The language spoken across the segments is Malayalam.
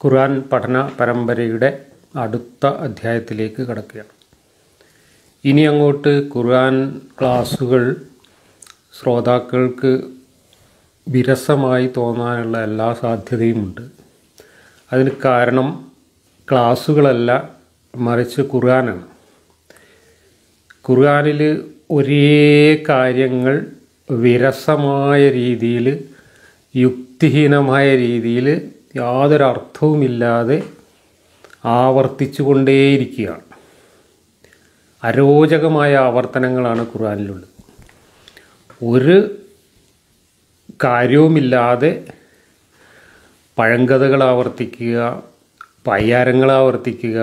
ഖുർആൻ പഠന പരമ്പരയുടെ അടുത്ത അധ്യായത്തിലേക്ക് കടക്കുകയാണ് ഇനി അങ്ങോട്ട് ഖുർആൻ ക്ലാസ്സുകൾ ശ്രോതാക്കൾക്ക് വിരസമായി തോന്നാനുള്ള എല്ലാ സാധ്യതയുമുണ്ട് അതിന് കാരണം ക്ലാസ്സുകളല്ല മറിച്ച് ഖുർആനാണ് ഖുർആനിൽ ഒരേ കാര്യങ്ങൾ വിരസമായ രീതിയിൽ യുക്തിഹീനമായ രീതിയിൽ യാതൊരു അർത്ഥവുമില്ലാതെ ആവർത്തിച്ചു കൊണ്ടേയിരിക്കുകയാണ് അരോചകമായ ആവർത്തനങ്ങളാണ് ഖുർആനിലുള്ളത് ഒരു കാര്യവുമില്ലാതെ പഴങ്കഥകൾ ആവർത്തിക്കുക പയ്യാരങ്ങൾ ആവർത്തിക്കുക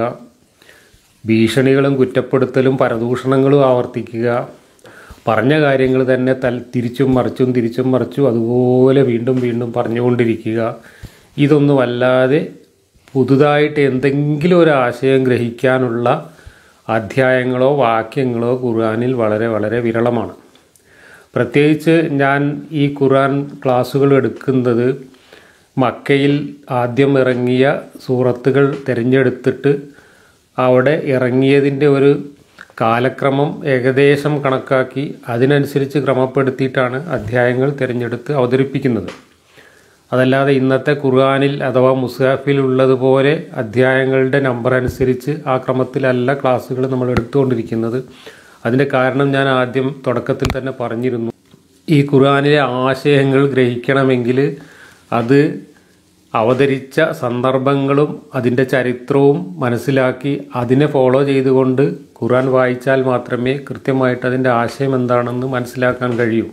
ഭീഷണികളും കുറ്റപ്പെടുത്തലും പരദൂഷണങ്ങളും ആവർത്തിക്കുക പറഞ്ഞ കാര്യങ്ങൾ തന്നെ തൽ തിരിച്ചും മറിച്ചും തിരിച്ചും മറിച്ചും അതുപോലെ വീണ്ടും വീണ്ടും പറഞ്ഞുകൊണ്ടിരിക്കുക ഇതൊന്നുമല്ലാതെ പുതുതായിട്ട് എന്തെങ്കിലും ഒരു ആശയം ഗ്രഹിക്കാനുള്ള അധ്യായങ്ങളോ വാക്യങ്ങളോ ഖുർആനിൽ വളരെ വളരെ വിരളമാണ് പ്രത്യേകിച്ച് ഞാൻ ഈ ഖുർആൻ ക്ലാസ്സുകൾ എടുക്കുന്നത് മക്കയിൽ ആദ്യം ഇറങ്ങിയ സൂറത്തുകൾ തിരഞ്ഞെടുത്തിട്ട് അവിടെ ഇറങ്ങിയതിൻ്റെ ഒരു കാലക്രമം ഏകദേശം കണക്കാക്കി അതിനനുസരിച്ച് ക്രമപ്പെടുത്തിയിട്ടാണ് അധ്യായങ്ങൾ തിരഞ്ഞെടുത്ത് അവതരിപ്പിക്കുന്നത് അതല്ലാതെ ഇന്നത്തെ ഖുർആാനിൽ അഥവാ മുസാഫിൽ ഉള്ളതുപോലെ അധ്യായങ്ങളുടെ നമ്പർ അനുസരിച്ച് ആ ക്രമത്തിലല്ല ക്ലാസ്സുകൾ നമ്മൾ എടുത്തുകൊണ്ടിരിക്കുന്നത് അതിൻ്റെ കാരണം ഞാൻ ആദ്യം തുടക്കത്തിൽ തന്നെ പറഞ്ഞിരുന്നു ഈ ഖുർആാനിലെ ആശയങ്ങൾ ഗ്രഹിക്കണമെങ്കിൽ അത് അവതരിച്ച സന്ദർഭങ്ങളും അതിൻ്റെ ചരിത്രവും മനസ്സിലാക്കി അതിനെ ഫോളോ ചെയ്തുകൊണ്ട് ഖുർആൻ വായിച്ചാൽ മാത്രമേ കൃത്യമായിട്ട് അതിൻ്റെ ആശയം എന്താണെന്ന് മനസ്സിലാക്കാൻ കഴിയൂ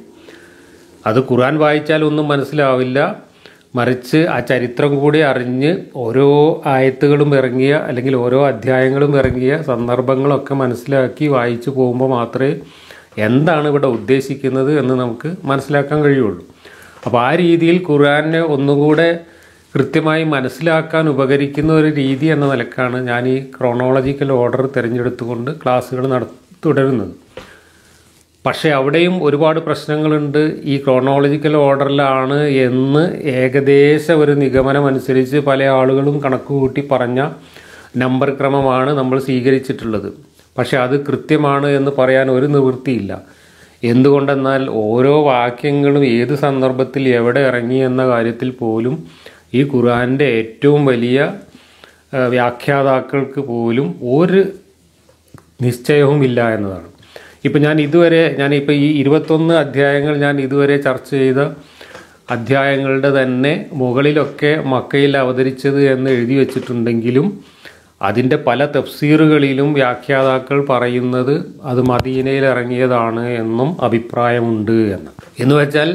അത് ഖുർആൻ വായിച്ചാൽ ഒന്നും മനസ്സിലാവില്ല മറിച്ച് ആ ചരിത്രം കൂടി അറിഞ്ഞ് ഓരോ ആയത്തുകളും ഇറങ്ങിയ അല്ലെങ്കിൽ ഓരോ അധ്യായങ്ങളും ഇറങ്ങിയ സന്ദർഭങ്ങളൊക്കെ മനസ്സിലാക്കി വായിച്ചു പോകുമ്പോൾ മാത്രമേ എന്താണ് ഇവിടെ ഉദ്ദേശിക്കുന്നത് എന്ന് നമുക്ക് മനസ്സിലാക്കാൻ കഴിയുള്ളൂ അപ്പോൾ ആ രീതിയിൽ ഖുർആനെ ഒന്നുകൂടെ കൃത്യമായി മനസ്സിലാക്കാൻ ഉപകരിക്കുന്ന ഒരു രീതി എന്ന നിലക്കാണ് ഞാൻ ഈ ക്രോണോളജിക്കൽ ഓർഡർ തിരഞ്ഞെടുത്തുകൊണ്ട് ക്ലാസ്സുകൾ നട തുടരുന്നത് പക്ഷേ അവിടെയും ഒരുപാട് പ്രശ്നങ്ങളുണ്ട് ഈ ക്രോണോളജിക്കൽ ഓർഡറിലാണ് എന്ന് ഏകദേശ ഒരു നിഗമനം അനുസരിച്ച് പല ആളുകളും കണക്കുകൂട്ടി പറഞ്ഞ നമ്പർ ക്രമമാണ് നമ്മൾ സ്വീകരിച്ചിട്ടുള്ളത് പക്ഷേ അത് കൃത്യമാണ് എന്ന് പറയാൻ ഒരു നിവൃത്തിയില്ല എന്തുകൊണ്ടെന്നാൽ ഓരോ വാക്യങ്ങളും ഏത് സന്ദർഭത്തിൽ എവിടെ ഇറങ്ങി എന്ന കാര്യത്തിൽ പോലും ഈ ഖുർആൻ്റെ ഏറ്റവും വലിയ വ്യാഖ്യാതാക്കൾക്ക് പോലും ഒരു നിശ്ചയവുമില്ല എന്നതാണ് ഇപ്പം ഞാൻ ഇതുവരെ ഞാനിപ്പോൾ ഈ ഇരുപത്തൊന്ന് അധ്യായങ്ങൾ ഞാൻ ഇതുവരെ ചർച്ച ചെയ്ത അധ്യായങ്ങളുടെ തന്നെ മുകളിലൊക്കെ മക്കയിൽ അവതരിച്ചത് എന്ന് എഴുതി വച്ചിട്ടുണ്ടെങ്കിലും അതിൻ്റെ പല തഫ്സീറുകളിലും വ്യാഖ്യാതാക്കൾ പറയുന്നത് അത് മദീനയിൽ ഇറങ്ങിയതാണ് എന്നും അഭിപ്രായമുണ്ട് എന്ന് എന്ന് വെച്ചാൽ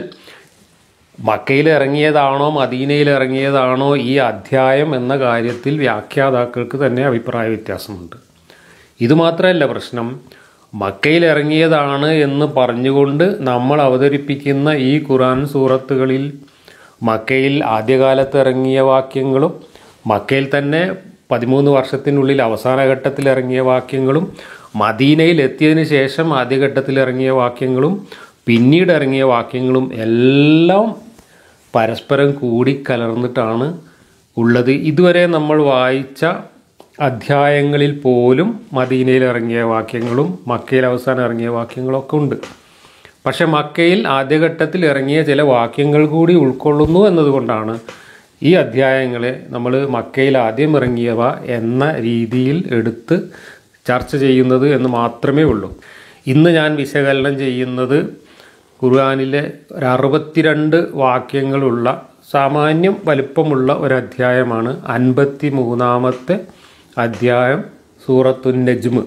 മക്കയിൽ ഇറങ്ങിയതാണോ മദീനയിൽ ഇറങ്ങിയതാണോ ഈ അധ്യായം എന്ന കാര്യത്തിൽ വ്യാഖ്യാതാക്കൾക്ക് തന്നെ അഭിപ്രായ വ്യത്യാസമുണ്ട് ഇതുമാത്രമല്ല പ്രശ്നം മക്കയിൽ ഇറങ്ങിയതാണ് എന്ന് പറഞ്ഞുകൊണ്ട് നമ്മൾ അവതരിപ്പിക്കുന്ന ഈ ഖുറാൻ സൂറത്തുകളിൽ മക്കയിൽ ആദ്യകാലത്ത് ഇറങ്ങിയ വാക്യങ്ങളും മക്കയിൽ തന്നെ പതിമൂന്ന് വർഷത്തിനുള്ളിൽ അവസാന ഘട്ടത്തിൽ ഇറങ്ങിയ വാക്യങ്ങളും മദീനയിൽ എത്തിയതിന് ശേഷം ആദ്യഘട്ടത്തിൽ ഇറങ്ങിയ വാക്യങ്ങളും പിന്നീട് ഇറങ്ങിയ വാക്യങ്ങളും എല്ലാം പരസ്പരം കൂടിക്കലർന്നിട്ടാണ് ഉള്ളത് ഇതുവരെ നമ്മൾ വായിച്ച അധ്യായങ്ങളിൽ പോലും മദീനയിൽ ഇറങ്ങിയ വാക്യങ്ങളും മക്കയിൽ അവസാനം ഇറങ്ങിയ വാക്യങ്ങളൊക്കെ ഉണ്ട് പക്ഷെ മക്കയിൽ ആദ്യഘട്ടത്തിൽ ഇറങ്ങിയ ചില വാക്യങ്ങൾ കൂടി ഉൾക്കൊള്ളുന്നു എന്നതുകൊണ്ടാണ് ഈ അധ്യായങ്ങളെ നമ്മൾ മക്കയിൽ ആദ്യം ഇറങ്ങിയവ എന്ന രീതിയിൽ എടുത്ത് ചർച്ച ചെയ്യുന്നത് എന്ന് മാത്രമേ ഉള്ളൂ ഇന്ന് ഞാൻ വിശകലനം ചെയ്യുന്നത് ഖുർആാനിലെ ഒരു അറുപത്തിരണ്ട് വാക്യങ്ങളുള്ള സാമാന്യം വലിപ്പമുള്ള ഒരു അധ്യായമാണ് അൻപത്തി മൂന്നാമത്തെ അധ്യായം സൂറത്തുൻ നജ്മ്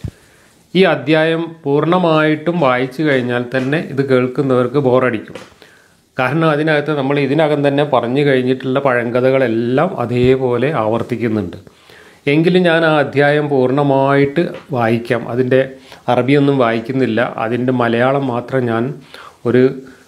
ഈ അധ്യായം പൂർണ്ണമായിട്ടും വായിച്ചു കഴിഞ്ഞാൽ തന്നെ ഇത് കേൾക്കുന്നവർക്ക് ബോറടിക്കും കാരണം അതിനകത്ത് നമ്മൾ ഇതിനകം തന്നെ പറഞ്ഞു കഴിഞ്ഞിട്ടുള്ള പഴങ്കഥകളെല്ലാം അതേപോലെ ആവർത്തിക്കുന്നുണ്ട് എങ്കിലും ഞാൻ ആ അധ്യായം പൂർണ്ണമായിട്ട് വായിക്കാം അതിൻ്റെ അറബിയൊന്നും വായിക്കുന്നില്ല അതിൻ്റെ മലയാളം മാത്രം ഞാൻ ഒരു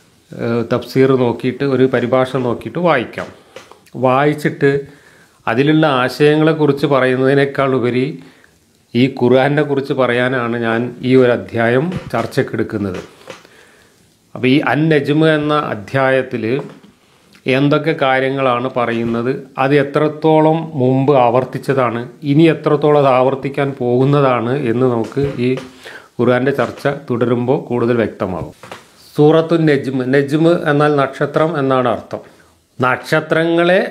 തഫ്സീർ നോക്കിയിട്ട് ഒരു പരിഭാഷ നോക്കിയിട്ട് വായിക്കാം വായിച്ചിട്ട് അതിലുള്ള ആശയങ്ങളെക്കുറിച്ച് പറയുന്നതിനേക്കാൾ ഉപരി ഈ ഖുർആനെ കുറിച്ച് പറയാനാണ് ഞാൻ ഈ ഒരു അധ്യായം ചർച്ചയ്ക്കെടുക്കുന്നത് അപ്പോൾ ഈ അൻ നജ്മ് എന്ന അധ്യായത്തിൽ എന്തൊക്കെ കാര്യങ്ങളാണ് പറയുന്നത് അത് എത്രത്തോളം മുമ്പ് ആവർത്തിച്ചതാണ് ഇനി എത്രത്തോളം അത് ആവർത്തിക്കാൻ പോകുന്നതാണ് എന്ന് നമുക്ക് ഈ ഖുർആൻ്റെ ചർച്ച തുടരുമ്പോൾ കൂടുതൽ വ്യക്തമാകും സൂറത്തു നജ്മ് നജ്മ് എന്നാൽ നക്ഷത്രം എന്നാണ് അർത്ഥം നക്ഷത്രങ്ങളെ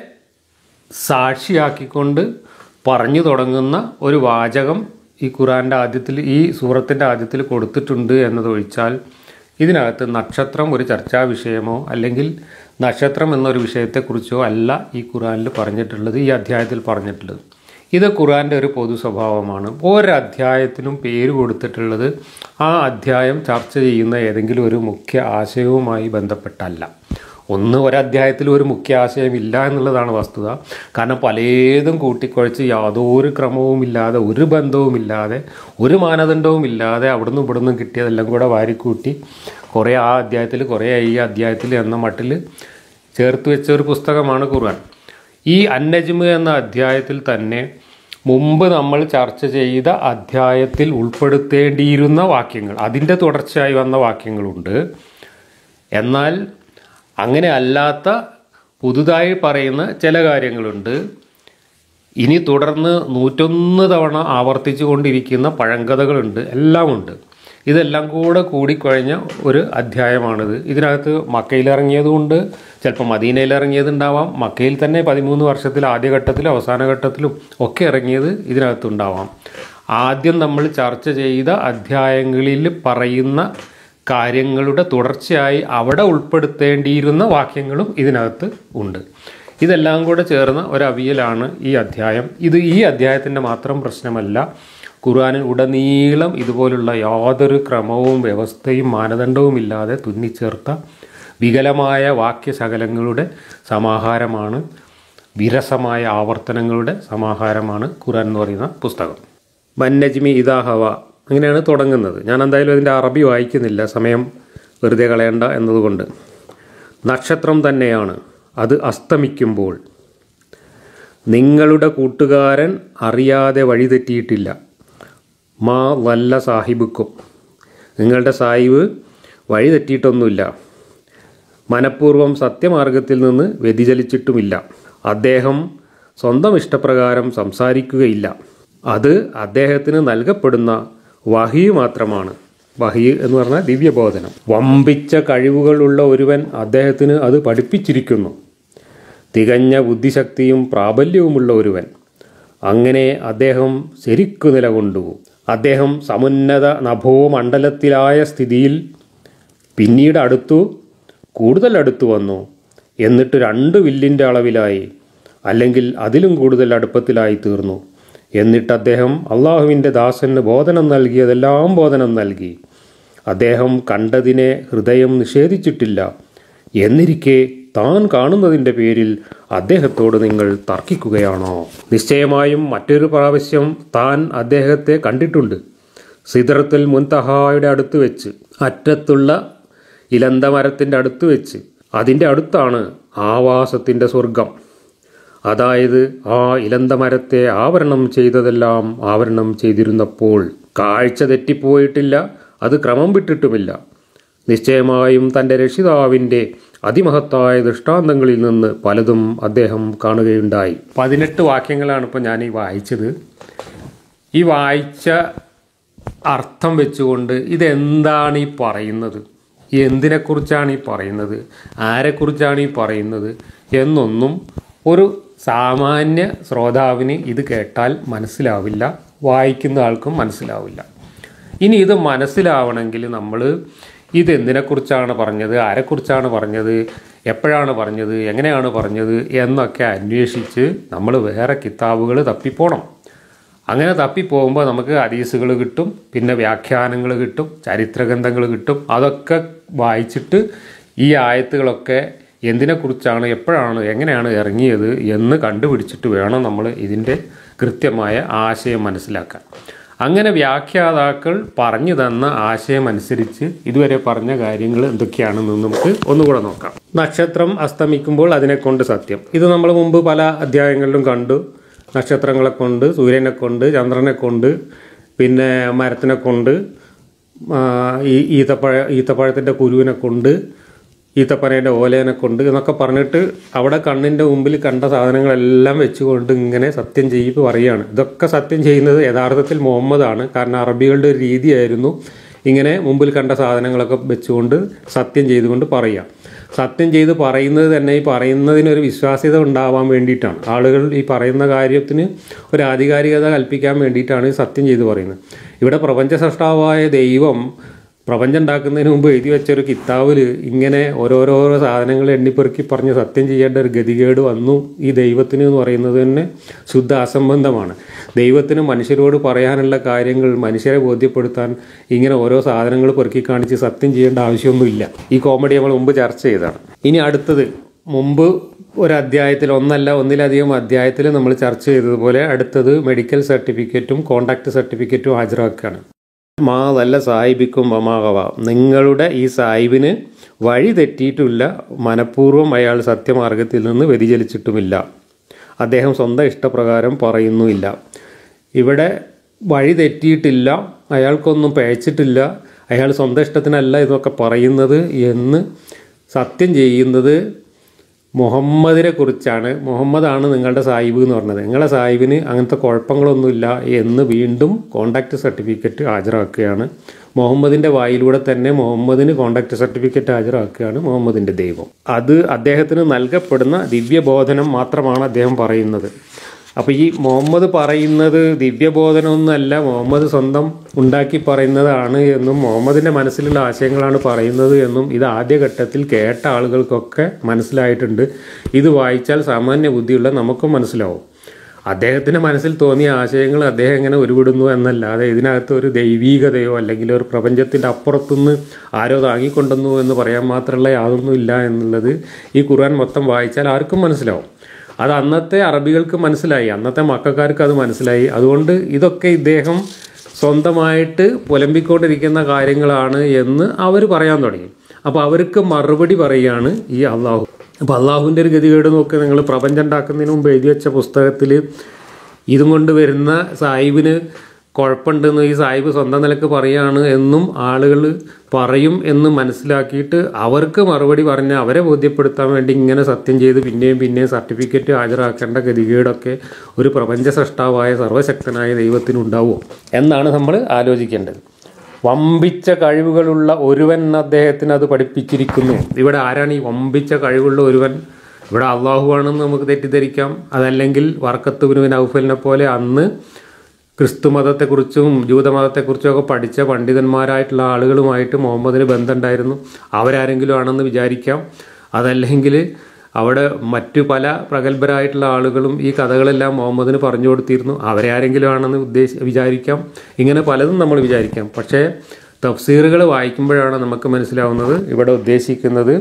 സാക്ഷിയാക്കിക്കൊണ്ട് പറഞ്ഞു തുടങ്ങുന്ന ഒരു വാചകം ഈ ഖുറാൻ്റെ ആദ്യത്തിൽ ഈ സൂറത്തിൻ്റെ ആദ്യത്തിൽ കൊടുത്തിട്ടുണ്ട് എന്നതൊഴിച്ചാൽ ഇതിനകത്ത് നക്ഷത്രം ഒരു ചർച്ചാ വിഷയമോ അല്ലെങ്കിൽ നക്ഷത്രം എന്നൊരു വിഷയത്തെക്കുറിച്ചോ അല്ല ഈ ഖുറാനിൽ പറഞ്ഞിട്ടുള്ളത് ഈ അധ്യായത്തിൽ പറഞ്ഞിട്ടുള്ളത് ഇത് ഖുറാൻ്റെ ഒരു പൊതു സ്വഭാവമാണ് ഒരധ്യായത്തിനും പേര് കൊടുത്തിട്ടുള്ളത് ആ അധ്യായം ചർച്ച ചെയ്യുന്ന ഏതെങ്കിലും ഒരു മുഖ്യ ആശയവുമായി ബന്ധപ്പെട്ടല്ല ഒന്ന് ഒരധ്യായത്തിൽ ഒരു മുഖ്യ ആശയം ഇല്ല എന്നുള്ളതാണ് വസ്തുത കാരണം പലതും കൂട്ടിക്കുഴച്ച് യാതൊരു ക്രമവുമില്ലാതെ ഒരു ബന്ധവുമില്ലാതെ ഒരു മാനദണ്ഡവും ഇല്ലാതെ അവിടുന്ന് ഇവിടുന്ന് കിട്ടിയതെല്ലാം കൂടെ വാരിക്കൂട്ടി കുറേ ആ അധ്യായത്തിൽ കുറേ ഈ അധ്യായത്തിൽ എന്ന മട്ടിൽ ചേർത്ത് വെച്ച ഒരു പുസ്തകമാണ് ഖുർആൻ ഈ അന്നജ്മ് എന്ന അധ്യായത്തിൽ തന്നെ മുമ്പ് നമ്മൾ ചർച്ച ചെയ്ത അധ്യായത്തിൽ ഉൾപ്പെടുത്തേണ്ടിയിരുന്ന വാക്യങ്ങൾ അതിൻ്റെ തുടർച്ചയായി വന്ന വാക്യങ്ങളുണ്ട് എന്നാൽ അങ്ങനെ അല്ലാത്ത പുതുതായി പറയുന്ന ചില കാര്യങ്ങളുണ്ട് ഇനി തുടർന്ന് നൂറ്റൊന്ന് തവണ ആവർത്തിച്ചു കൊണ്ടിരിക്കുന്ന പഴങ്കഥകളുണ്ട് എല്ലാമുണ്ട് ഇതെല്ലാം കൂടെ കൂടിക്കഴിഞ്ഞ ഒരു അധ്യായമാണിത് ഇതിനകത്ത് മക്കയിൽ ഇറങ്ങിയതുകൊണ്ട് ചിലപ്പോൾ മദീനയിൽ ഇറങ്ങിയതുണ്ടാവാം മക്കയിൽ തന്നെ പതിമൂന്ന് വർഷത്തിൽ ആദ്യഘട്ടത്തിലും അവസാന ഘട്ടത്തിലും ഒക്കെ ഇറങ്ങിയത് ഇതിനകത്തുണ്ടാവാം ആദ്യം നമ്മൾ ചർച്ച ചെയ്ത അധ്യായങ്ങളിൽ പറയുന്ന കാര്യങ്ങളുടെ തുടർച്ചയായി അവിടെ ഉൾപ്പെടുത്തേണ്ടിയിരുന്ന വാക്യങ്ങളും ഇതിനകത്ത് ഉണ്ട് ഇതെല്ലാം കൂടെ ചേർന്ന ഒരു അവിയലാണ് ഈ അധ്യായം ഇത് ഈ അധ്യായത്തിൻ്റെ മാത്രം പ്രശ്നമല്ല ഖുർആനിൽ ഉടനീളം ഇതുപോലുള്ള യാതൊരു ക്രമവും വ്യവസ്ഥയും മാനദണ്ഡവും ഇല്ലാതെ തുന്നിച്ചേർത്ത വികലമായ വാക്യശകലങ്ങളുടെ സമാഹാരമാണ് വിരസമായ ആവർത്തനങ്ങളുടെ സമാഹാരമാണ് ഖുർആൻ എന്ന് പറയുന്ന പുസ്തകം ബന്നജ്മി ഇദാ ഹവ അങ്ങനെയാണ് തുടങ്ങുന്നത് ഞാൻ എന്തായാലും അതിൻ്റെ അറബി വായിക്കുന്നില്ല സമയം വെറുതെ കളയണ്ട എന്നതുകൊണ്ട് നക്ഷത്രം തന്നെയാണ് അത് അസ്തമിക്കുമ്പോൾ നിങ്ങളുടെ കൂട്ടുകാരൻ അറിയാതെ വഴിതെറ്റിയിട്ടില്ല മാ വല്ല സാഹിബുക്കും നിങ്ങളുടെ സാഹിബ് വഴിതെറ്റിയിട്ടൊന്നുമില്ല മനഃപൂർവ്വം സത്യമാർഗത്തിൽ നിന്ന് വ്യതിചലിച്ചിട്ടുമില്ല അദ്ദേഹം സ്വന്തം ഇഷ്ടപ്രകാരം സംസാരിക്കുകയില്ല അത് അദ്ദേഹത്തിന് നൽകപ്പെടുന്ന വഹി മാത്രമാണ് വഹി എന്ന് പറഞ്ഞാൽ ദിവ്യബോധനം വമ്പിച്ച കഴിവുകളുള്ള ഒരുവൻ അദ്ദേഹത്തിന് അത് പഠിപ്പിച്ചിരിക്കുന്നു തികഞ്ഞ ബുദ്ധിശക്തിയും പ്രാബല്യവുമുള്ള ഒരുവൻ അങ്ങനെ അദ്ദേഹം ശരിക്കു നിലകൊണ്ടു അദ്ദേഹം സമുന്നത നഭോമണ്ഡലത്തിലായ സ്ഥിതിയിൽ പിന്നീട് അടുത്തു കൂടുതൽ അടുത്തു വന്നു എന്നിട്ട് രണ്ട് വില്ലിൻ്റെ അളവിലായി അല്ലെങ്കിൽ അതിലും കൂടുതൽ അടുപ്പത്തിലായി തീർന്നു എന്നിട്ട് അദ്ദേഹം അള്ളാഹുവിൻ്റെ ദാസന് ബോധനം നൽകിയതെല്ലാം ബോധനം നൽകി അദ്ദേഹം കണ്ടതിനെ ഹൃദയം നിഷേധിച്ചിട്ടില്ല എന്നിരിക്കെ താൻ കാണുന്നതിൻ്റെ പേരിൽ അദ്ദേഹത്തോട് നിങ്ങൾ തർക്കിക്കുകയാണോ നിശ്ചയമായും മറ്റൊരു പ്രാവശ്യം താൻ അദ്ദേഹത്തെ കണ്ടിട്ടുണ്ട് സിദ്രത്തുൽ മുൻതഹായുടെ അടുത്ത് വെച്ച് അറ്റത്തുള്ള ഇലന്തമരത്തിൻ്റെ അടുത്ത് വെച്ച് അതിൻ്റെ അടുത്താണ് ആവാസത്തിൻ്റെ സ്വർഗം അതായത് ആ ഇലന്തമരത്തെ ആവരണം ചെയ്തതെല്ലാം ആവരണം ചെയ്തിരുന്നപ്പോൾ കാഴ്ച തെറ്റിപ്പോയിട്ടില്ല അത് ക്രമം വിട്ടിട്ടുമില്ല നിശ്ചയമായും തൻ്റെ രക്ഷിതാവിൻ്റെ അതിമഹത്തായ ദൃഷ്ടാന്തങ്ങളിൽ നിന്ന് പലതും അദ്ദേഹം കാണുകയുണ്ടായി പതിനെട്ട് വാക്യങ്ങളാണ് ഇപ്പോൾ ഞാൻ ഈ വായിച്ചത് ഈ വായിച്ച അർത്ഥം വെച്ചുകൊണ്ട് ഇതെന്താണ് ഈ പറയുന്നത് എന്തിനെക്കുറിച്ചാണ് ഈ പറയുന്നത് ആരെക്കുറിച്ചാണ് ഈ പറയുന്നത് എന്നൊന്നും ഒരു സാമാന്യ ശ്രോതാവിന് ഇത് കേട്ടാൽ മനസ്സിലാവില്ല വായിക്കുന്ന ആൾക്കും മനസ്സിലാവില്ല ഇനി ഇത് മനസ്സിലാവണമെങ്കിൽ നമ്മൾ ഇതെന്തിനെക്കുറിച്ചാണ് പറഞ്ഞത് ആരെക്കുറിച്ചാണ് പറഞ്ഞത് എപ്പോഴാണ് പറഞ്ഞത് എങ്ങനെയാണ് പറഞ്ഞത് എന്നൊക്കെ അന്വേഷിച്ച് നമ്മൾ വേറെ കിതാബുകൾ തപ്പിപ്പോണം അങ്ങനെ തപ്പിപ്പോകുമ്പോൾ നമുക്ക് ഹദീസുകൾ കിട്ടും പിന്നെ വ്യാഖ്യാനങ്ങൾ കിട്ടും ചരിത്രഗ്രന്ഥങ്ങൾ കിട്ടും അതൊക്കെ വായിച്ചിട്ട് ഈ ആയത്തുകളൊക്കെ എന്തിനെക്കുറിച്ചാണ് എപ്പോഴാണ് എങ്ങനെയാണ് ഇറങ്ങിയത് എന്ന് കണ്ടുപിടിച്ചിട്ട് വേണം നമ്മൾ ഇതിൻ്റെ കൃത്യമായ ആശയം മനസ്സിലാക്കാൻ അങ്ങനെ വ്യാഖ്യാതാക്കൾ പറഞ്ഞു തന്ന ആശയം അനുസരിച്ച് ഇതുവരെ പറഞ്ഞ കാര്യങ്ങൾ എന്തൊക്കെയാണെന്ന് നമുക്ക് ഒന്നുകൂടെ നോക്കാം നക്ഷത്രം അസ്തമിക്കുമ്പോൾ അതിനെ കൊണ്ട് സത്യം ഇത് നമ്മൾ മുമ്പ് പല അധ്യായങ്ങളിലും കണ്ടു നക്ഷത്രങ്ങളെ കൊണ്ട് സൂര്യനെ കൊണ്ട് ചന്ദ്രനെ കൊണ്ട് പിന്നെ മരത്തിനെ കൊണ്ട് ആ, ഈ ഈത്തപ്പഴ ഈത്തപ്പഴത്തിൻ്റെ കുരുവിനെ കൊണ്ട് ഈത്തപ്പനയുടെ ഓലേനെ കൊണ്ട് എന്നൊക്കെ പറഞ്ഞിട്ട് അവിടെ കണ്ണിൻ്റെ മുമ്പിൽ കണ്ട സാധനങ്ങളെല്ലാം വെച്ചുകൊണ്ട് ഇങ്ങനെ സത്യം ചെയ്യിപ്പ് പറയുകയാണ് ഇതൊക്കെ സത്യം ചെയ്യുന്നത് യഥാർത്ഥത്തിൽ മുഹമ്മദാണ് കാരണം അറബികളുടെ ഒരു രീതിയായിരുന്നു ഇങ്ങനെ മുമ്പിൽ കണ്ട സാധനങ്ങളൊക്കെ വെച്ചുകൊണ്ട് സത്യം ചെയ്തുകൊണ്ട് പറയുക സത്യം ചെയ്ത് പറയുന്നത് തന്നെ ഈ പറയുന്നതിനൊരു വിശ്വാസ്യത ഉണ്ടാവാൻ വേണ്ടിയിട്ടാണ് ആളുകൾ ഈ പറയുന്ന കാര്യത്തിന് ഒരു ആധികാരികത കൽപ്പിക്കാൻ വേണ്ടിയിട്ടാണ് ഈ സത്യം ചെയ്ത് പറയുന്നത് ഇവിടെ പ്രപഞ്ച സൃഷ്ടാവായ ദൈവം പ്രപഞ്ചം ഉണ്ടാക്കുന്നതിന് മുമ്പ് എഴുതി വെച്ച ഒരു കിതാബിൽ ഇങ്ങനെ ഓരോരോ സാധനങ്ങൾ എണ്ണിപ്പെറുക്കി പറഞ്ഞ് സത്യം ചെയ്യേണ്ട ഒരു ഗതികേട് വന്നു ഈ ദൈവത്തിന് എന്ന് പറയുന്നത് തന്നെ ശുദ്ധ അസംബന്ധമാണ് ദൈവത്തിന് മനുഷ്യരോട് പറയാനുള്ള കാര്യങ്ങൾ മനുഷ്യരെ ബോധ്യപ്പെടുത്താൻ ഇങ്ങനെ ഓരോ സാധനങ്ങൾ പെറുക്കി കാണിച്ച് സത്യം ചെയ്യേണ്ട ആവശ്യമൊന്നുമില്ല ഈ കോമഡി നമ്മൾ മുമ്പ് ചർച്ച ചെയ്തതാണ് ഇനി അടുത്തത് മുമ്പ് ഒരു അധ്യായത്തിൽ ഒന്നല്ല ഒന്നിലധികം അധ്യായത്തിൽ നമ്മൾ ചർച്ച ചെയ്തതുപോലെ അടുത്തത് മെഡിക്കൽ സർട്ടിഫിക്കറ്റും കോണ്ടാക്ട് സർട്ടിഫിക്കറ്റും ഹാജരാക്കുകയാണ് മാ നല്ല സാഹിബിക്കും മമാകവ നിങ്ങളുടെ ഈ സാഹിബിന് വഴി തെറ്റിയിട്ടില്ല മനഃപൂർവ്വം അയാൾ സത്യമാർഗത്തിൽ നിന്ന് വ്യതിചലിച്ചിട്ടുമില്ല അദ്ദേഹം സ്വന്തം ഇഷ്ടപ്രകാരം പറയുന്നുമില്ല ഇവിടെ വഴി തെറ്റിയിട്ടില്ല അയാൾക്കൊന്നും പഴച്ചിട്ടില്ല അയാൾ സ്വന്തം ഇഷ്ടത്തിനല്ല ഇതൊക്കെ പറയുന്നത് എന്ന് സത്യം ചെയ്യുന്നത് മുഹമ്മദിനെ കുറിച്ചാണ് മുഹമ്മദാണ് നിങ്ങളുടെ സാഹിബ് എന്ന് പറഞ്ഞത് നിങ്ങളുടെ സാഹിബിന് അങ്ങനത്തെ കുഴപ്പങ്ങളൊന്നുമില്ല എന്ന് വീണ്ടും കോണ്ടാക്ട് സർട്ടിഫിക്കറ്റ് ഹാജരാക്കുകയാണ് മുഹമ്മദിൻ്റെ വായിലൂടെ തന്നെ മുഹമ്മദിന് കോണ്ടാക്ട് സർട്ടിഫിക്കറ്റ് ഹാജരാക്കുകയാണ് മുഹമ്മദിൻ്റെ ദൈവം അത് അദ്ദേഹത്തിന് നൽകപ്പെടുന്ന ദിവ്യബോധനം മാത്രമാണ് അദ്ദേഹം പറയുന്നത് അപ്പോൾ ഈ മുഹമ്മദ് പറയുന്നത് ദിവ്യബോധനമൊന്നുമല്ല മുഹമ്മദ് സ്വന്തം ഉണ്ടാക്കി പറയുന്നതാണ് എന്നും മുഹമ്മദിൻ്റെ മനസ്സിലുള്ള ആശയങ്ങളാണ് പറയുന്നത് എന്നും ഇത് ആദ്യഘട്ടത്തിൽ കേട്ട ആളുകൾക്കൊക്കെ മനസ്സിലായിട്ടുണ്ട് ഇത് വായിച്ചാൽ സാമാന്യ ബുദ്ധിയുള്ള നമുക്കും മനസ്സിലാവും അദ്ദേഹത്തിൻ്റെ മനസ്സിൽ തോന്നിയ ആശയങ്ങൾ അദ്ദേഹം എങ്ങനെ ഉരുവിടുന്നു എന്നല്ലാതെ ഇതിനകത്ത് ഒരു ദൈവീകതയോ അല്ലെങ്കിൽ ഒരു പ്രപഞ്ചത്തിൻ്റെ അപ്പുറത്തുനിന്ന് ആരോ താങ്ങിക്കൊണ്ടുവന്നു എന്ന് പറയാൻ മാത്രമുള്ള യാതൊന്നും ഇല്ല എന്നുള്ളത് ഈ ഖുർആൻ മൊത്തം വായിച്ചാൽ ആർക്കും മനസ്സിലാവും അത് അന്നത്തെ അറബികൾക്ക് മനസ്സിലായി അന്നത്തെ മക്കാർക്ക് അത് മനസ്സിലായി അതുകൊണ്ട് ഇതൊക്കെ ഇദ്ദേഹം സ്വന്തമായിട്ട് പുലമ്പിക്കൊണ്ടിരിക്കുന്ന കാര്യങ്ങളാണ് എന്ന് അവർ പറയാൻ തുടങ്ങി അപ്പോൾ അവർക്ക് മറുപടി പറയുകയാണ് ഈ അള്ളാഹു അപ്പോൾ അള്ളാഹുവിൻ്റെ ഒരു ഗതികേട് നോക്കി നിങ്ങൾ പ്രപഞ്ചം ഉണ്ടാക്കുന്നതിന് മുമ്പ് എഴുതി വെച്ച പുസ്തകത്തിൽ ഇതും കൊണ്ട് വരുന്ന സാഹിബിന് കുഴപ്പമുണ്ടെന്ന് ഈ സാഹിബ് സ്വന്തം നിലക്ക് പറയാണ് എന്നും ആളുകൾ പറയും എന്ന് മനസ്സിലാക്കിയിട്ട് അവർക്ക് മറുപടി പറഞ്ഞ് അവരെ ബോധ്യപ്പെടുത്താൻ വേണ്ടി ഇങ്ങനെ സത്യം ചെയ്ത് പിന്നെയും പിന്നെയും സർട്ടിഫിക്കറ്റ് ഹാജരാക്കേണ്ട ഗതികേടൊക്കെ ഒരു പ്രപഞ്ച സൃഷ്ടാവായ സർവശക്തനായ ദൈവത്തിനുണ്ടാവുമോ എന്നാണ് നമ്മൾ ആലോചിക്കേണ്ടത് വമ്പിച്ച കഴിവുകളുള്ള ഒരുവൻ അദ്ദേഹത്തിന് അത് പഠിപ്പിച്ചിരിക്കുന്നു ഇവിടെ ആരാണ് ഈ വമ്പിച്ച കഴിവുള്ള ഒരുവൻ ഇവിടെ അള്ളാഹു ആണെന്ന് നമുക്ക് തെറ്റിദ്ധരിക്കാം അതല്ലെങ്കിൽ വർക്കത്തുബിനുവിൻ ഔഫലിനെ പോലെ അന്ന് ക്രിസ്തു മതത്തെക്കുറിച്ചും ജൂതമതത്തെക്കുറിച്ചും ഒക്കെ പഠിച്ച പണ്ഡിതന്മാരായിട്ടുള്ള ആളുകളുമായിട്ട് മുഹമ്മദിന് ബന്ധമുണ്ടായിരുന്നു അവരാരെങ്കിലും ആണെന്ന് വിചാരിക്കാം അതല്ലെങ്കിൽ അവിടെ മറ്റു പല പ്രഗത്ഭരായിട്ടുള്ള ആളുകളും ഈ കഥകളെല്ലാം മുഹമ്മദിന് പറഞ്ഞു കൊടുത്തിരുന്നു അവരെ ആരെങ്കിലും ആണെന്ന് ഉദ്ദേശി വിചാരിക്കാം ഇങ്ങനെ പലതും നമ്മൾ വിചാരിക്കാം പക്ഷേ തഫ്സീറുകൾ വായിക്കുമ്പോഴാണ് നമുക്ക് മനസ്സിലാവുന്നത് ഇവിടെ ഉദ്ദേശിക്കുന്നത്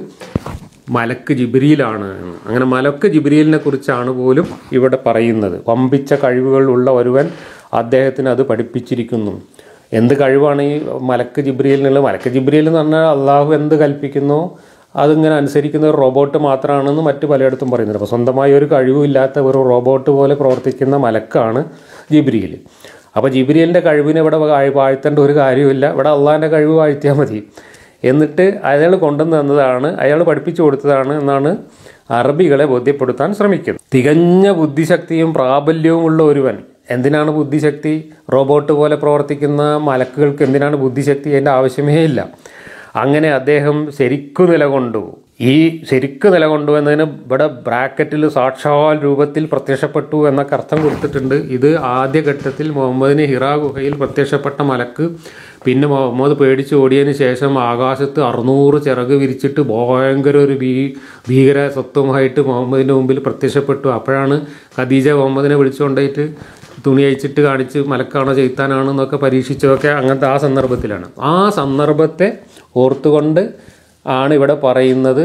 മലക്ക് ജിബ്രിയിലാണ് എന്ന് അങ്ങനെ മലക്ക് ജിബ്രിയിലിനെ കുറിച്ചാണ് പോലും ഇവിടെ പറയുന്നത് വമ്പിച്ച കഴിവുകൾ ഉള്ള ഒരുവൻ അദ്ദേഹത്തിന് അത് പഠിപ്പിച്ചിരിക്കുന്നു എന്ത് കഴിവാണ് ഈ മലക്ക് ജിബ്രിയിലിനുള്ള മലക്ക് ജിബ്രിയിൽ എന്ന് പറഞ്ഞാൽ അള്ളാഹു എന്ത് കൽപ്പിക്കുന്നോ അതിങ്ങനെ അനുസരിക്കുന്ന ഒരു റോബോട്ട് മാത്രമാണെന്ന് മറ്റു പലയിടത്തും പറയുന്നുണ്ട് അപ്പോൾ സ്വന്തമായി ഒരു കഴിവുമില്ലാത്ത ഒരു റോബോട്ട് പോലെ പ്രവർത്തിക്കുന്ന മലക്കാണ് ജിബ്രിയിൽ അപ്പോൾ ജിബ്രിയലിൻ്റെ കഴിവിനെ ഇവിടെ വാഴ്- വാഴ്ത്തേണ്ട ഒരു കാര്യമില്ല ഇവിടെ അള്ളാഹിൻ്റെ കഴിവ് വാഴ്ത്തിയാൽ മതി എന്നിട്ട് അയാൾ കൊണ്ടുവന്ന് തന്നതാണ് അയാൾ പഠിപ്പിച്ചു കൊടുത്തതാണ് എന്നാണ് അറബികളെ ബോധ്യപ്പെടുത്താൻ ശ്രമിക്കുന്നത് തികഞ്ഞ ബുദ്ധിശക്തിയും പ്രാബല്യവും ഉള്ള ഒരുവൻ എന്തിനാണ് ബുദ്ധിശക്തി റോബോട്ട് പോലെ പ്രവർത്തിക്കുന്ന മലക്കുകൾക്ക് എന്തിനാണ് ബുദ്ധിശക്തി അതിൻ്റെ ആവശ്യമേ ഇല്ല അങ്ങനെ അദ്ദേഹം ശരിക്കു നിലകൊണ്ടു ഈ ശരിക്കു നിലകൊണ്ടു എന്നതിന് ഇവിടെ ബ്രാക്കറ്റിൽ സാക്ഷാൽ രൂപത്തിൽ പ്രത്യക്ഷപ്പെട്ടു എന്നൊക്കെ അർത്ഥം കൊടുത്തിട്ടുണ്ട് ഇത് ആദ്യഘട്ടത്തിൽ മുഹമ്മദിന് ഹിറാ ഗുഹയിൽ പ്രത്യക്ഷപ്പെട്ട മലക്ക് പിന്നെ മുഹമ്മദ് പേടിച്ച് ഓടിയതിന് ശേഷം ആകാശത്ത് അറുന്നൂറ് ചിറക് വിരിച്ചിട്ട് ഭയങ്കര ഒരു ഭീ ഭീകര സ്വത്വമായിട്ട് മുഹമ്മദിൻ്റെ മുമ്പിൽ പ്രത്യക്ഷപ്പെട്ടു അപ്പോഴാണ് ഖദീജ മുഹമ്മദിനെ വിളിച്ചുകൊണ്ടായിട്ട് തുണി അയച്ചിട്ട് കാണിച്ച് മലക്കാണോ ചെയ്ത്താനാണോ എന്നൊക്കെ പരീക്ഷിച്ചതൊക്കെ അങ്ങനത്തെ ആ സന്ദർഭത്തിലാണ് ആ സന്ദർഭത്തെ ഓർത്തുകൊണ്ട് ആണ് ഇവിടെ പറയുന്നത്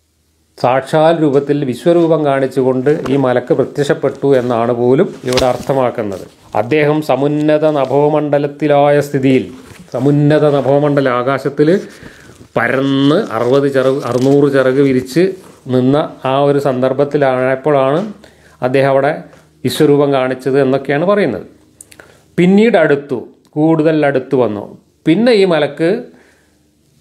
സാക്ഷാൽ രൂപത്തിൽ വിശ്വരൂപം കാണിച്ചുകൊണ്ട് ഈ മലക്ക് പ്രത്യക്ഷപ്പെട്ടു എന്നാണ് പോലും ഇവിടെ അർത്ഥമാക്കുന്നത് അദ്ദേഹം സമുന്നത നഭോമണ്ഡലത്തിലായ സ്ഥിതിയിൽ സമുന്നത നഭോമണ്ഡല ആകാശത്തിൽ പരന്ന് അറുപത് ചിറക് അറുന്നൂറ് ചിറക് വിരിച്ച് നിന്ന ആ ഒരു സന്ദർഭത്തിലായപ്പോഴാണ് അദ്ദേഹം അവിടെ വിശ്വരൂപം കാണിച്ചത് എന്നൊക്കെയാണ് പറയുന്നത് പിന്നീട് അടുത്തു കൂടുതൽ അടുത്തു വന്നു പിന്നെ ഈ മലക്ക്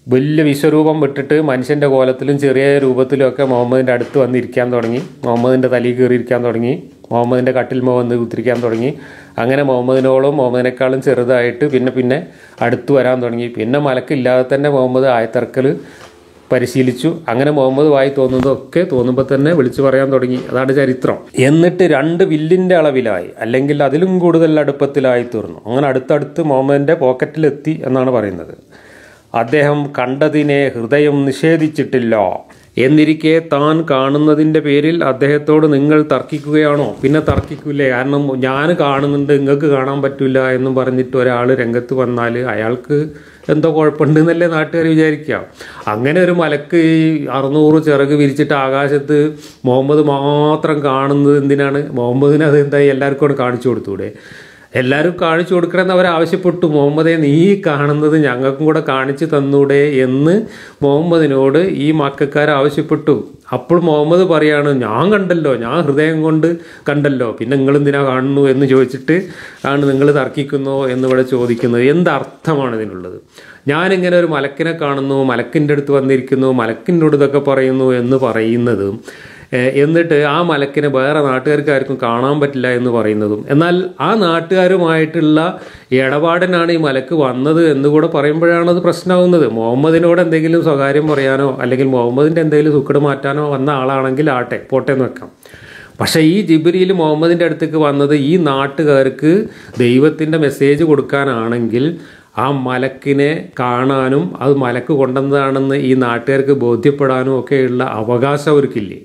വലിയ വിശ്വരൂപം വിട്ടിട്ട് മനുഷ്യൻ്റെ കോലത്തിലും ചെറിയ രൂപത്തിലും ഒക്കെ മുഹമ്മദിൻ്റെ അടുത്ത് വന്നിരിക്കാൻ തുടങ്ങി മുഹമ്മദിൻ്റെ തലയിൽ കയറിയിരിക്കാൻ തുടങ്ങി മുഹമ്മദിൻ്റെ കട്ടിൽമ വന്ന് കുത്തിരിക്കാൻ തുടങ്ങി അങ്ങനെ മുഹമ്മദിനോളം മുഹമ്മദിനേക്കാളും ചെറുതായിട്ട് പിന്നെ പിന്നെ അടുത്ത് വരാൻ തുടങ്ങി പിന്നെ മലക്കില്ലാതെ തന്നെ മുഹമ്മദ് ആയത്തറക്കൽ പരിശീലിച്ചു അങ്ങനെ മുഹമ്മദ് വായി തോന്നുന്നതൊക്കെ തോന്നുമ്പോൾ തന്നെ വിളിച്ചു പറയാൻ തുടങ്ങി അതാണ് ചരിത്രം എന്നിട്ട് രണ്ട് വില്ലിൻ്റെ അളവിലായി അല്ലെങ്കിൽ അതിലും കൂടുതൽ അടുപ്പത്തിലായി തീർന്നു അങ്ങനെ അടുത്തടുത്ത് മുഹമ്മദിൻ്റെ പോക്കറ്റിലെത്തി എന്നാണ് പറയുന്നത് അദ്ദേഹം കണ്ടതിനെ ഹൃദയം നിഷേധിച്ചിട്ടില്ല എന്നിരിക്കെ താൻ കാണുന്നതിൻ്റെ പേരിൽ അദ്ദേഹത്തോട് നിങ്ങൾ തർക്കിക്കുകയാണോ പിന്നെ തർക്കിക്കൂലേ കാരണം ഞാൻ കാണുന്നുണ്ട് നിങ്ങൾക്ക് കാണാൻ പറ്റില്ല എന്നും പറഞ്ഞിട്ട് ഒരാൾ രംഗത്ത് വന്നാൽ അയാൾക്ക് എന്തോ കുഴപ്പമുണ്ട് എന്നല്ലേ നാട്ടുകാർ വിചാരിക്കുക അങ്ങനെ ഒരു മലക്ക് ഈ അറുന്നൂറ് ചിറക് വിരിച്ചിട്ട് ആകാശത്ത് മുഹമ്മദ് മാത്രം കാണുന്നത് എന്തിനാണ് മുഹമ്മദിന് അത് എന്തായി എല്ലാവർക്കും കൂടെ കാണിച്ചു കൊടുത്തൂടെ എല്ലാവരും കാണിച്ചു കൊടുക്കണമെന്ന് അവർ ആവശ്യപ്പെട്ടു മുഹമ്മദെ നീ കാണുന്നത് ഞങ്ങൾക്കും കൂടെ കാണിച്ചു തന്നൂടെ എന്ന് മുഹമ്മദിനോട് ഈ മക്കാർ ആവശ്യപ്പെട്ടു അപ്പോൾ മുഹമ്മദ് പറയാണ് ഞാൻ കണ്ടല്ലോ ഞാൻ ഹൃദയം കൊണ്ട് കണ്ടല്ലോ പിന്നെ നിങ്ങൾ എന്തിനാ കാണുന്നു എന്ന് ചോദിച്ചിട്ട് ആണ് നിങ്ങൾ തർക്കിക്കുന്നോ എന്ന് ഇവിടെ ചോദിക്കുന്നത് എന്തർത്ഥമാണ് ഇതിനുള്ളത് ഞാനിങ്ങനെ ഒരു മലക്കിനെ കാണുന്നു മലക്കിൻ്റെ അടുത്ത് വന്നിരിക്കുന്നു മലക്കിനോട് ഇതൊക്കെ പറയുന്നു എന്ന് പറയുന്നതും ഏഹ് എന്നിട്ട് ആ മലക്കിനെ വേറെ നാട്ടുകാർക്ക് ആർക്കും കാണാൻ പറ്റില്ല എന്ന് പറയുന്നതും എന്നാൽ ആ നാട്ടുകാരുമായിട്ടുള്ള ഇടപാടിനാണ് ഈ മലക്ക് വന്നത് എന്ന് കൂടെ പറയുമ്പോഴാണ് അത് പ്രശ്നമാവുന്നത് മുഹമ്മദിനോട് എന്തെങ്കിലും സ്വകാര്യം പറയാനോ അല്ലെങ്കിൽ മുഹമ്മദിൻ്റെ എന്തെങ്കിലും സുക്കട് മാറ്റാനോ വന്ന ആളാണെങ്കിൽ ആട്ടെ പോട്ടെ എന്ന് വെക്കാം പക്ഷേ ഈ ജിബിരിയിൽ മുഹമ്മദിൻ്റെ അടുത്തേക്ക് വന്നത് ഈ നാട്ടുകാർക്ക് ദൈവത്തിൻ്റെ മെസ്സേജ് കൊടുക്കാനാണെങ്കിൽ ആ മലക്കിനെ കാണാനും അത് മലക്ക് കൊണ്ടുവന്നതാണെന്ന് ഈ നാട്ടുകാർക്ക് ബോധ്യപ്പെടാനും ഒക്കെയുള്ള അവകാശം അവർക്കില്ലേ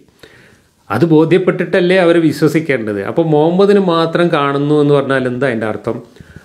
അത് ബോധ്യപ്പെട്ടിട്ടല്ലേ അവർ വിശ്വസിക്കേണ്ടത് അപ്പോൾ മുഹമ്മദിന് മാത്രം കാണുന്നു എന്ന് പറഞ്ഞാൽ എന്താ അതിൻ്റെ അർത്ഥം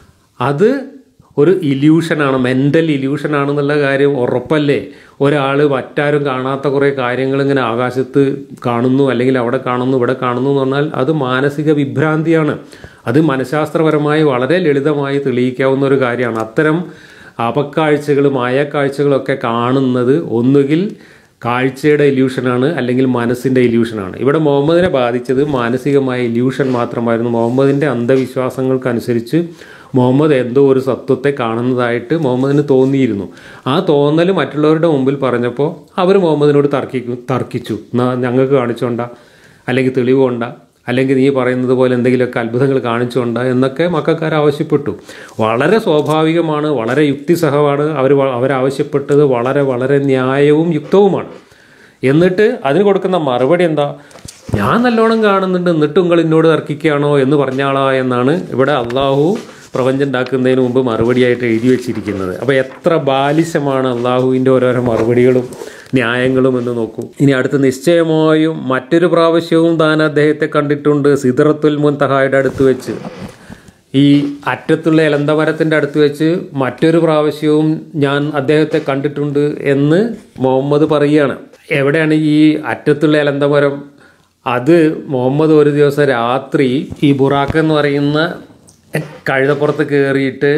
അത് ഒരു ഇല്യൂഷനാണ് മെൻ്റൽ ഇല്യൂഷനാണെന്നുള്ള കാര്യം ഉറപ്പല്ലേ ഒരാൾ മറ്റാരും കാണാത്ത കുറേ കാര്യങ്ങൾ ഇങ്ങനെ ആകാശത്ത് കാണുന്നു അല്ലെങ്കിൽ അവിടെ കാണുന്നു ഇവിടെ കാണുന്നു എന്ന് പറഞ്ഞാൽ അത് മാനസിക വിഭ്രാന്തിയാണ് അത് മനഃശാസ്ത്രപരമായി വളരെ ലളിതമായി തെളിയിക്കാവുന്ന ഒരു കാര്യമാണ് അത്തരം അപക്കാഴ്ചകളും മായക്കാഴ്ചകളൊക്കെ കാണുന്നത് ഒന്നുകിൽ കാഴ്ചയുടെ ഇല്യൂഷനാണ് അല്ലെങ്കിൽ മനസ്സിൻ്റെ ഇല്യൂഷനാണ് ഇവിടെ മുഹമ്മദിനെ ബാധിച്ചത് മാനസികമായ ഇല്യൂഷൻ മാത്രമായിരുന്നു മുഹമ്മദിൻ്റെ അന്ധവിശ്വാസങ്ങൾക്കനുസരിച്ച് മുഹമ്മദ് എന്തോ ഒരു സത്വത്തെ കാണുന്നതായിട്ട് മുഹമ്മദിന് തോന്നിയിരുന്നു ആ തോന്നൽ മറ്റുള്ളവരുടെ മുമ്പിൽ പറഞ്ഞപ്പോൾ അവർ മുഹമ്മദിനോട് തർക്കിക്കും തർക്കിച്ചു "എന്നാ ഞങ്ങൾക്ക് കാണിച്ചോണ്ട അല്ലെങ്കിൽ തെളിവ് കൊണ്ട അല്ലെങ്കിൽ നീ പറയുന്നത് പോലെ എന്തെങ്കിലുമൊക്കെ അത്ഭുതങ്ങൾ കാണിച്ചുകൊണ്ട് എന്നൊക്കെ മക്കാർ ആവശ്യപ്പെട്ടു വളരെ സ്വാഭാവികമാണ് വളരെ യുക്തിസഹമാണ് അവർ അവരാവശ്യപ്പെട്ടത് വളരെ വളരെ ന്യായവും യുക്തവുമാണ് എന്നിട്ട് അതിന് കൊടുക്കുന്ന മറുപടി എന്താ ഞാൻ നല്ലോണം കാണുന്നുണ്ട് എന്നിട്ടും നിങ്ങൾ എന്നോട് തർക്കിക്കുകയാണോ എന്ന് പറഞ്ഞാളാ എന്നാണ് ഇവിടെ അള്ളാഹു പ്രപഞ്ചം ഉണ്ടാക്കുന്നതിന് മുമ്പ് മറുപടിയായിട്ട് എഴുതി വെച്ചിരിക്കുന്നത് അപ്പോൾ എത്ര ബാലിശമാണ് അള്ളാഹുവിൻ്റെ ഓരോരോ മറുപടികളും ന്യായങ്ങളും എന്ന് നോക്കൂ ഇനി അടുത്ത നിശ്ചയമായും മറ്റൊരു പ്രാവശ്യവും താൻ അദ്ദേഹത്തെ കണ്ടിട്ടുണ്ട് സിദറത്തുൽ മുൻതഹായുടെ അടുത്ത് വെച്ച് ഈ അറ്റത്തുള്ള എലന്തമരത്തിൻ്റെ അടുത്ത് വെച്ച് മറ്റൊരു പ്രാവശ്യവും ഞാൻ അദ്ദേഹത്തെ കണ്ടിട്ടുണ്ട് എന്ന് മുഹമ്മദ് പറയുകയാണ് എവിടെയാണ് ഈ അറ്റത്തുള്ള എലന്തമരം അത് മുഹമ്മദ് ഒരു ദിവസം രാത്രി ഈ ബുറാക്ക് എന്ന് പറയുന്ന കഴുതപ്പുറത്ത് കയറിയിട്ട്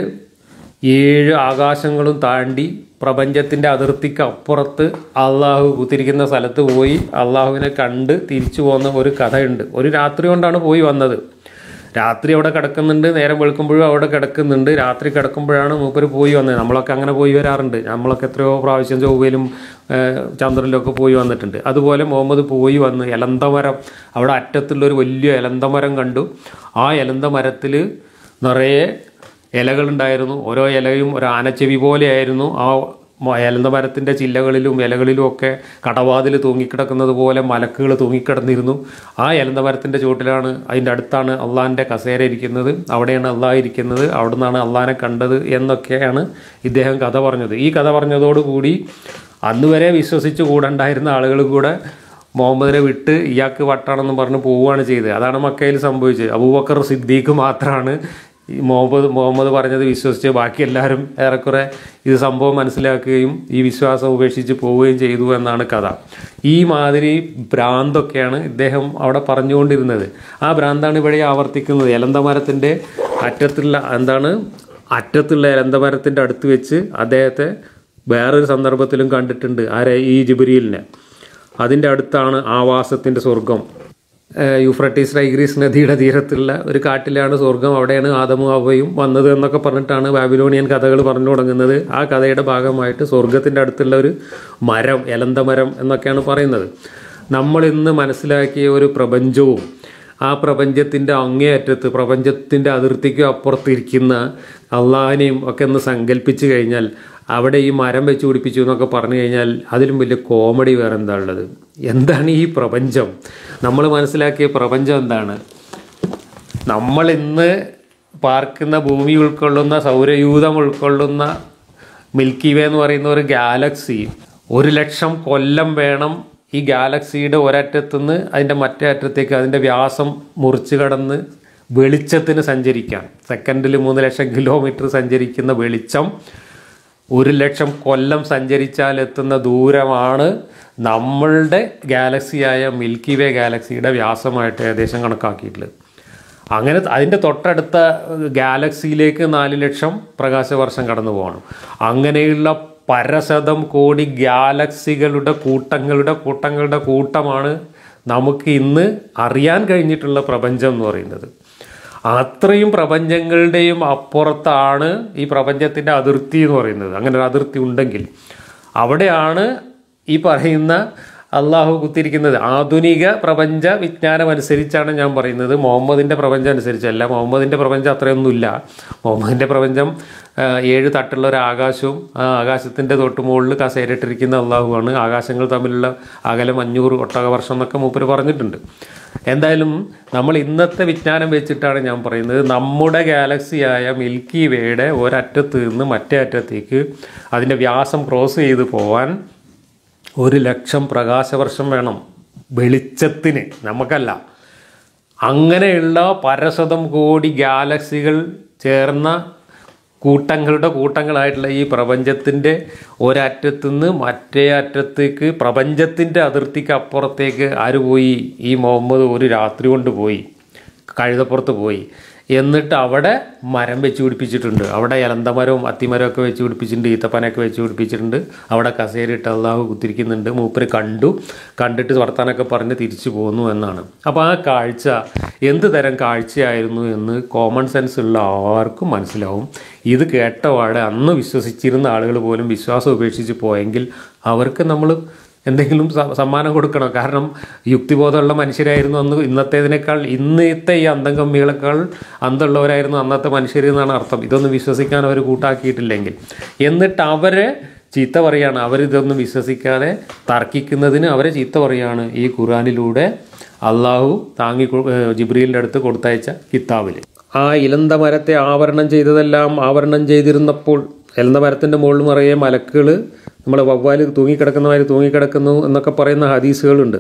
ഏഴ് ആകാശങ്ങളും താണ്ടി പ്രപഞ്ചത്തിൻ്റെ അതിർത്തിക്ക് അപ്പുറത്ത് അള്ളാഹു കുത്തിരിക്കുന്ന സ്ഥലത്ത് പോയി അള്ളാഹുവിനെ കണ്ട് തിരിച്ചു പോകുന്ന ഒരു കഥയുണ്ട് ഒരു രാത്രി കൊണ്ടാണ് പോയി വന്നത് രാത്രി അവിടെ കിടക്കുന്നുണ്ട് നേരം വെളുക്കുമ്പോഴും അവിടെ കിടക്കുന്നുണ്ട് രാത്രി കിടക്കുമ്പോഴാണ് മൂപ്പര് പോയി വന്നത് നമ്മളൊക്കെ അങ്ങനെ പോയി വരാറുണ്ട് നമ്മളൊക്കെ എത്രയോ പ്രാവശ്യം ചൊവ്വയിലും ഏഹ്, ചന്ദ്രനിലൊക്കെ പോയി വന്നിട്ടുണ്ട് അതുപോലെ മുഹമ്മദ് പോയി വന്ന് എലന്തമരം അവിടെ അറ്റത്തുള്ളൊരു വലിയ എലന്തമരം കണ്ടു ആ എലന്തമരത്തിൽ നിറയെ ഇലകളുണ്ടായിരുന്നു ഓരോ ഇലയും ഒരു ആനച്ചെവി പോലെയായിരുന്നു ആ മ- എലന്തമരത്തിൻ്റെ ചില്ലകളിലും ഇലകളിലും ഒക്കെ കടവാതിൽ തൂങ്ങിക്കിടക്കുന്നത് പോലെ മലക്കുകൾ തൂങ്ങിക്കിടന്നിരുന്നു ആ എലന്തമരത്തിൻ്റെ ചുവട്ടിലാണ് അതിൻ്റെ അടുത്താണ് അള്ളാഹിൻ്റെ കസേര ഇരിക്കുന്നത് അവിടെയാണ് അള്ളാഹ് ഇരിക്കുന്നത് അവിടെ നിന്നാണ് അള്ളാഹിനെ കണ്ടത് എന്നൊക്കെയാണ് ഇദ്ദേഹം കഥ പറഞ്ഞത് ഈ കഥ പറഞ്ഞതോടുകൂടി അന്ന് വരെ വിശ്വസിച്ച് കൂടണ്ടായിരുന്ന ആളുകൾ കൂടെ മുഹമ്മദിനെ വിട്ട് ഇയാൾക്ക് വട്ടാണെന്ന് പറഞ്ഞ് പോവുകയാണ് ചെയ്തത് അതാണ് മക്കയിൽ സംഭവിച്ചത് അബൂബക്കർ സിദ്ദീഖ് മാത്രമാണ് ഈ മുഹമ്മദ് മുഹമ്മദ് പറഞ്ഞത് വിശ്വസിച്ച് ബാക്കി എല്ലാവരും ഏറെക്കുറെ ഇത് സംഭവം മനസ്സിലാക്കുകയും ഈ വിശ്വാസം ഉപേക്ഷിച്ച് പോവുകയും ചെയ്തു എന്നാണ് കഥ ഈ മാതിരി ഭ്രാന്തൊക്കെയാണ് ഇദ്ദേഹം അവിടെ പറഞ്ഞുകൊണ്ടിരുന്നത് ആ ഭ്രാന്താണ് ഇവിടെ ആവർത്തിക്കുന്നത് എലന്തമരത്തിൻ്റെ അറ്റത്തുള്ള എന്താണ് അറ്റത്തുള്ള എലന്തമരത്തിൻ്റെ അടുത്ത് വെച്ച് അദ്ദേഹത്തെ വേറൊരു സന്ദർഭത്തിലും കണ്ടിട്ടുണ്ട് ആരെ ഈ ജിബിരിയിലിനെ അതിൻ്റെ അടുത്താണ് ആവാസത്തിൻ്റെ സ്വർഗം ഏഹ് യൂഫ്രട്ടീസ് ടൈഗ്രീസ് നദിയുടെ തീരത്തുള്ള ഒരു കാട്ടിലാണ് സ്വർഗം അവിടെയാണ് ആദമും അവയും വന്നത് എന്നൊക്കെ പറഞ്ഞിട്ടാണ് ബാബിലോണിയൻ കഥകൾ പറഞ്ഞു തുടങ്ങുന്നത് ആ കഥയുടെ ഭാഗമായിട്ട് സ്വർഗത്തിൻ്റെ അടുത്തുള്ള ഒരു മരം എലന്ത മരം എന്നൊക്കെയാണ് പറയുന്നത് നമ്മൾ ഇന്ന് മനസ്സിലാക്കിയ ഒരു പ്രപഞ്ചവും ആ പ്രപഞ്ചത്തിൻ്റെ അങ്ങേയറ്റത്ത് പ്രപഞ്ചത്തിൻ്റെ അതിർത്തിക്കും അപ്പുറത്തിരിക്കുന്ന അള്ളാഹിനെയും ഒക്കെ ഒന്ന് സങ്കല്പിച്ച് കഴിഞ്ഞാൽ അവിടെ ഈ മരം വെച്ച് പിടിപ്പിച്ചു എന്നൊക്കെ പറഞ്ഞു കഴിഞ്ഞാൽ അതിലും വലിയ കോമഡി വേറെ എന്താ ഉള്ളത് എന്താണ് ഈ പ്രപഞ്ചം നമ്മൾ മനസ്സിലാക്കിയ പ്രപഞ്ചം എന്താണ് നമ്മൾ ഇന്ന് പാർക്കുന്ന ഭൂമി ഉൾക്കൊള്ളുന്ന സൗരയൂഥം ഉൾക്കൊള്ളുന്ന മിൽക്കി വേ എന്ന് പറയുന്ന ഒരു ഗാലക്സി ഒരു ലക്ഷം കൊല്ലം വേണം ഈ ഗാലക്സിയുടെ ഒരറ്റത്തുനിന്ന് അതിൻ്റെ മറ്റേ അറ്റത്തേക്ക് അതിൻ്റെ വ്യാസം മുറിച്ച് കടന്ന് വെളിച്ചത്തിന് സഞ്ചരിക്കാൻ സെക്കൻഡിൽ മൂന്ന് ലക്ഷം കിലോമീറ്റർ സഞ്ചരിക്കുന്ന വെളിച്ചം ഒരു ലക്ഷം കൊല്ലം സഞ്ചരിച്ചാൽ എത്തുന്ന ദൂരമാണ് നമ്മളുടെ ഗാലക്സിയായ മിൽക്കി വേ ഗാലക്സിയുടെ വ്യാസമായിട്ട് ഏകദേശം കണക്കാക്കിയിട്ടുള്ളത് അങ്ങനെ അതിൻ്റെ തൊട്ടടുത്ത ഗാലക്സിയിലേക്ക് നാല് ലക്ഷം പ്രകാശവർഷം കടന്നു പോകണം അങ്ങനെയുള്ള പരശതം കോടി ഗാലക്സികളുടെ കൂട്ടങ്ങളുടെ കൂട്ടങ്ങളുടെ കൂട്ടമാണ് നമുക്ക് ഇന്ന് അറിയാൻ കഴിഞ്ഞിട്ടുള്ള പ്രപഞ്ചം എന്ന് പറയുന്നത് അത്രയും പ്രപഞ്ചങ്ങളുടെയും അപ്പുറത്താണ് ഈ പ്രപഞ്ചത്തിൻ്റെ അതിർത്തി എന്ന് പറയുന്നത് അങ്ങനെ ഒരു അതിർത്തി ഉണ്ടെങ്കിൽ അവിടെയാണ് ഈ പറയുന്ന അള്ളാഹു കുത്തിരിക്കുന്നത് ആധുനിക പ്രപഞ്ച വിജ്ഞാനം അനുസരിച്ചാണ് ഞാൻ പറയുന്നത് മുഹമ്മദിൻ്റെ പ്രപഞ്ചം അനുസരിച്ചല്ല മുഹമ്മദിൻ്റെ പ്രപഞ്ചം അത്രയൊന്നുമില്ല മുഹമ്മദിൻ്റെ പ്രപഞ്ചം ആ, ഏഴ് തട്ടുള്ള ഒരു ആകാശവും ആ ആകാശത്തിൻ്റെ തൊട്ട് മുകളിൽ കസേരയിട്ടിരിക്കുന്ന അള്ളാഹുവാണ് ആകാശങ്ങൾ തമ്മിലുള്ള അകലം അഞ്ഞൂറ് ഒട്ടക വർഷം എന്നൊക്കെ മൂപ്പര് പറഞ്ഞിട്ടുണ്ട് എന്തായാലും നമ്മൾ ഇന്നത്തെ വിജ്ഞാനം വെച്ചിട്ടാണ് ഞാൻ പറയുന്നത് നമ്മുടെ ഗാലക്സിയായ മിൽക്കി വേയുടെ ഒരറ്റത്ത് നിന്ന് മറ്റേ അറ്റത്തേക്ക് അതിൻ്റെ വ്യാസം ക്രോസ് ചെയ്ത് പോവാൻ ഒരു ലക്ഷം പ്രകാശവർഷം വേണം വെളിച്ചത്തിന് നമുക്കല്ല അങ്ങനെയുള്ള പരശതം കോടി ഗാലക്സികൾ ചേർന്ന കൂട്ടങ്ങളുടെ കൂട്ടങ്ങളായിട്ടുള്ള ഈ പ്രപഞ്ചത്തിൻ്റെ ഒരറ്റത്തുനിന്ന് മറ്റേ അറ്റത്തേക്ക് പ്രപഞ്ചത്തിൻ്റെ അതിർത്തിക്ക് അപ്പുറത്തേക്ക് ആര് പോയി ഈ മുഹമ്മദ് ഒരു രാത്രി കൊണ്ട് പോയി കഴുതപ്പുറത്ത് പോയി എന്നിട്ട് അവിടെ മരം വെച്ച് പിടിപ്പിച്ചിട്ടുണ്ട് അവിടെ ഇലന്തമരവും അത്തിമരവും ഒക്കെ വെച്ച് പിടിപ്പിച്ചിട്ടുണ്ട് ഈത്തപ്പനൊക്കെ വെച്ച് പിടിപ്പിച്ചിട്ടുണ്ട് അവിടെ കസേരയിട്ട് അള്ളാഹു കുത്തിരിക്കുന്നുണ്ട് മൂപ്പര് കണ്ടു കണ്ടിട്ട് വർത്താനൊക്കെ പറഞ്ഞ് തിരിച്ചു പോന്നു എന്നാണ് അപ്പോൾ ആ കാഴ്ച എന്ത് തരം കാഴ്ചയായിരുന്നു എന്ന് കോമൺ സെൻസ് ഉള്ള ആർക്കും മനസ്സിലാവും ഇത് കേട്ടപാടെ അന്ന് വിശ്വസിച്ചിരുന്ന ആളുകൾ പോലും വിശ്വാസം ഉപേക്ഷിച്ച് പോയെങ്കിൽ അവർക്ക് നമ്മൾ എന്തെങ്കിലും സ- സമ്മാനം കൊടുക്കണം കാരണം യുക്തിബോധമുള്ള മനുഷ്യരായിരുന്നു അന്ന് ഇന്നത്തേതിനേക്കാൾ ഇന്നത്തെ ഈ അന്തംകമ്മികളെക്കാൾ അന്തമുള്ളവരായിരുന്നു അന്നത്തെ മനുഷ്യർ എന്നാണ് അർത്ഥം ഇതൊന്നും വിശ്വസിക്കാൻ അവർ കൂട്ടാക്കിയിട്ടില്ലെങ്കിൽ എന്നിട്ട് അവരെ ചീത്ത പറയാണ് അവരിതൊന്നും വിശ്വസിക്കാതെ തർക്കിക്കുന്നതിന് അവരെ ചീത്ത പറയാണ് ഈ ഖുറാനിലൂടെ അള്ളാഹു താങ്ങി കൊ- ഏഹ് ജിബ്രീലിൻ്റെ അടുത്ത് കൊടുത്തയച്ച കിതാബിൽ ആ ഇലന്ത മരത്തെ ആവരണം ചെയ്തതെല്ലാം ആവരണം ചെയ്തിരുന്നപ്പോൾ ഇലന്ത മരത്തിൻ്റെ മുകളിൽ നിറയെ മലക്കുകൾ നമ്മളെ വവ്വാൽ തൂങ്ങിക്കിടക്കുന്ന മാതിരി തൂങ്ങിക്കിടക്കുന്നു എന്നൊക്കെ പറയുന്ന ഹദീസുകളുണ്ട്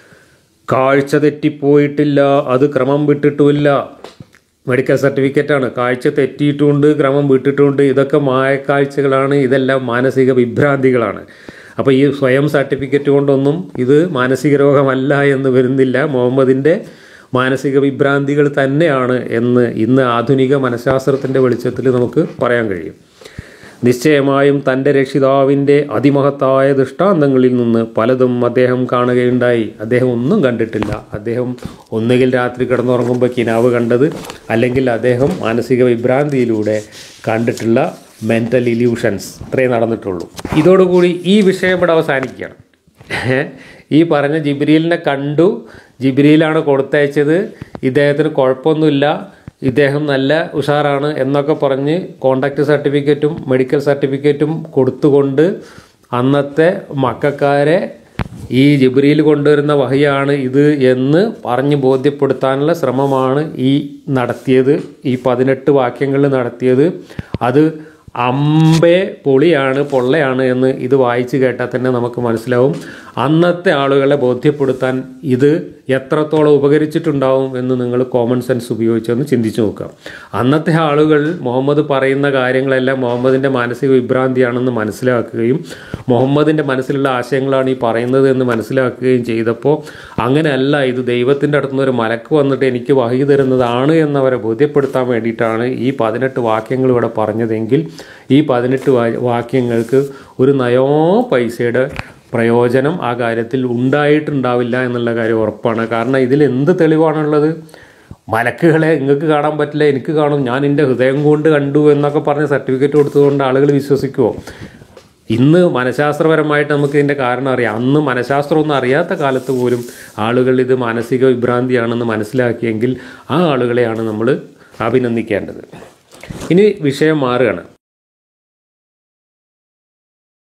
കാഴ്ച തെറ്റിപ്പോയിട്ടില്ല അത് ക്രമം വിട്ടിട്ടുമില്ല മെഡിക്കൽ സർട്ടിഫിക്കറ്റാണ് കാഴ്ച തെറ്റിയിട്ടുമുണ്ട് ക്രമം വിട്ടിട്ടുമുണ്ട് ഇതൊക്കെ മായക്കാഴ്ചകളാണ് ഇതെല്ലാം മാനസിക വിഭ്രാന്തികളാണ് അപ്പോൾ ഈ സ്വയം സർട്ടിഫിക്കറ്റ് കൊണ്ടൊന്നും ഇത് മാനസിക രോഗമല്ല എന്ന് വരുന്നില്ല മുഹമ്മദിൻ്റെ മാനസിക വിഭ്രാന്തികൾ തന്നെയാണ് എന്ന് ഇന്ന് ആധുനിക മനഃശാസ്ത്രത്തിൻ്റെ വെളിച്ചത്തിൽ നമുക്ക് പറയാൻ കഴിയും നിശ്ചയമായും തൻ്റെ രക്ഷിതാവിൻ്റെ അതിമഹത്തായ ദൃഷ്ടാന്തങ്ങളിൽ നിന്ന് പലതും അദ്ദേഹം കാണുകയുണ്ടായി അദ്ദേഹം ഒന്നും കണ്ടിട്ടില്ല അദ്ദേഹം ഒന്നുകിൽ രാത്രി കിടന്നുറങ്ങുമ്പോൾ കിനാവ് കണ്ടത് അല്ലെങ്കിൽ അദ്ദേഹം മാനസിക വിഭ്രാന്തിയിലൂടെ കണ്ടിട്ടുള്ള മെൻ്റൽ ഇല്യൂഷൻസ് ഇത്രയും നടന്നിട്ടുള്ളൂ ഇതോടുകൂടി ഈ വിഷയം ഇവിടെ അവസാനിക്കുകയാണ് ഈ പറഞ്ഞ ജിബ്രീലിനെ കണ്ടു ജിബ്രീലാണ് കൊടുത്തയച്ചത് ഇദ്ദേഹത്തിന് കുഴപ്പമൊന്നുമില്ല ഇദ്ദേഹം നല്ല ഉഷാറാണ് എന്നൊക്കെ പറഞ്ഞ് കോണ്ടാക്ട് സർട്ടിഫിക്കറ്റും മെഡിക്കൽ സർട്ടിഫിക്കറ്റും കൊടുത്തുകൊണ്ട് അന്നത്തെ മക്കാരെ ഈ ജിബ്രീൽ കൊണ്ടുവരുന്ന വഹിയാണ് ഇത് എന്ന് പറഞ്ഞ് ബോധ്യപ്പെടുത്താനുള്ള ശ്രമമാണ് ഈ നടത്തിയത് ഈ പതിനെട്ട് വാക്യങ്ങളിൽ നടത്തിയത് അത് അമ്പേ പൊളിയാണ് പൊള്ളയാണ് എന്ന് ഇത് വായിച്ച് കേട്ടാൽ തന്നെ നമുക്ക് മനസ്സിലാവും അന്നത്തെ ആളുകളെ ബോധ്യപ്പെടുത്താൻ ഇത് എത്രത്തോളം ഉപകരിച്ചിട്ടുണ്ടാവും എന്ന് നിങ്ങൾ കോമൺ സെൻസ് ഉപയോഗിച്ചൊന്ന് ചിന്തിച്ചു നോക്കുക അന്നത്തെ ആളുകൾ മുഹമ്മദ് പറയുന്ന കാര്യങ്ങളെല്ലാം മുഹമ്മദിൻ്റെ മാനസിക വിഭ്രാന്തിയാണെന്ന് മനസ്സിലാക്കുകയും മുഹമ്മദിൻ്റെ മനസ്സിലുള്ള ആശയങ്ങളാണ് ഈ പറയുന്നത് എന്ന് മനസ്സിലാക്കുകയും ചെയ്തപ്പോൾ അങ്ങനെയല്ല ഇത് ദൈവത്തിൻ്റെ അടുത്തുനിന്ന് ഒരു മലക്ക് വന്നിട്ട് എനിക്ക് വഹി തരുന്നതാണ് എന്നവരെ ബോധ്യപ്പെടുത്താൻ വേണ്ടിയിട്ടാണ് ഈ പതിനെട്ട് വാക്യങ്ങൾ ഇവിടെ പറഞ്ഞതെങ്കിൽ ഈ പതിനെട്ട് വാ- വാക്യങ്ങൾക്ക് ഒരു നയോ പൈസയുടെ പ്രയോജനം ആ കാര്യത്തിൽ ഉണ്ടായിട്ടുണ്ടാവില്ല എന്നുള്ള കാര്യം ഉറപ്പാണ് കാരണം ഇതിൽ എന്ത് തെളിവാണുള്ളത് മലക്കുകളെ നിങ്ങൾക്ക് കാണാൻ പറ്റില്ല എനിക്ക് കാണും ഞാൻ എൻ്റെ ഹൃദയം കൊണ്ട് കണ്ടു എന്നൊക്കെ പറഞ്ഞ് സർട്ടിഫിക്കറ്റ് കൊടുത്തുകൊണ്ട് ആളുകൾ വിശ്വസിക്കുമോ ഇന്ന് മനഃശാസ്ത്രപരമായിട്ട് നമുക്ക് ഇതിൻ്റെ കാരണം അറിയാം അന്ന് മനഃശാസ്ത്രമൊന്നും അറിയാത്ത കാലത്ത് പോലും ആളുകൾ ഇത് മാനസിക വിഭ്രാന്തിയാണെന്ന് മനസ്സിലാക്കിയെങ്കിൽ ആ ആളുകളെയാണ് നമ്മൾ അഭിനന്ദിക്കേണ്ടത് ഇനി വിഷയം മാറുകയാണ്